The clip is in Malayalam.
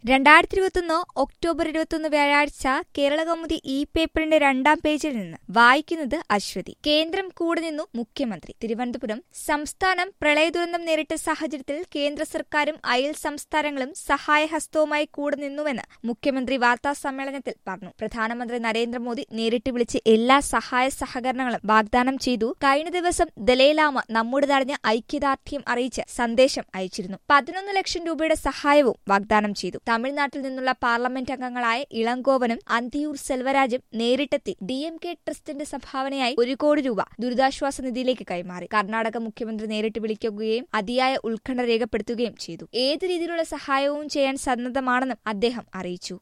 രണ്ടായിരത്തി ഇരുപത്തൊന്ന് ഒക്ടോബർ ഇരുപത്തൊന്ന് വ്യാഴാഴ്ച കേരളകൗമുദി ഇ പേപ്പറിന്റെ രണ്ടാം പേജിൽ നിന്ന് വായിക്കുന്നത് അശ്വതി കേന്ദ്രം കൂടെ നിന്നു മുഖ്യമന്ത്രി തിരുവനന്തപുരം സംസ്ഥാനം പ്രളയദുരന്തം നേരിട്ട സാഹചര്യത്തിൽ കേന്ദ്ര സർക്കാരും അയൽ സംസ്ഥാനങ്ങളും സഹായഹസ്തവുമായി കൂടെ നിന്നുവെന്ന് മുഖ്യമന്ത്രി വാർത്താ സമ്മേളനത്തിൽ പറഞ്ഞു പ്രധാനമന്ത്രി നരേന്ദ്രമോദി നേരിട്ട് വിളിച്ച് എല്ലാ സഹായ സഹകരണങ്ങളും വാഗ്ദാനം ചെയ്തു കഴിഞ്ഞ ദിവസം ദലൈലാമ നമ്മുടേതറിഞ്ഞ ഐക്യദാർഢ്യം അറിയിച്ച് സന്ദേശം അയച്ചിരുന്നു പതിനൊന്ന് ലക്ഷം രൂപയുടെ സഹായവും വാഗ്ദാനം ചെയ്തു തമിഴ്നാട്ടിൽ നിന്നുള്ള പാർലമെന്റ് അംഗങ്ങളായ ഇളങ്കോവനും അന്തിയൂർ സെൽവരാജും നേരിട്ടെത്തി ഡി എം കെ ട്രസ്റ്റിന്റെ സംഭാവനയായി ഒരു കോടി രൂപ ദുരിതാശ്വാസ നിധിയിലേക്ക് കൈമാറി കർണാടക മുഖ്യമന്ത്രി നേരിട്ട് വിളിക്കുകയും അതിയായ ഉത്കണ്ഠ രേഖപ്പെടുത്തുകയും ചെയ്തു ഏത് രീതിയിലുള്ള സഹായവും ചെയ്യാൻ സന്നദ്ധമാണെന്നും അദ്ദേഹം അറിയിച്ചു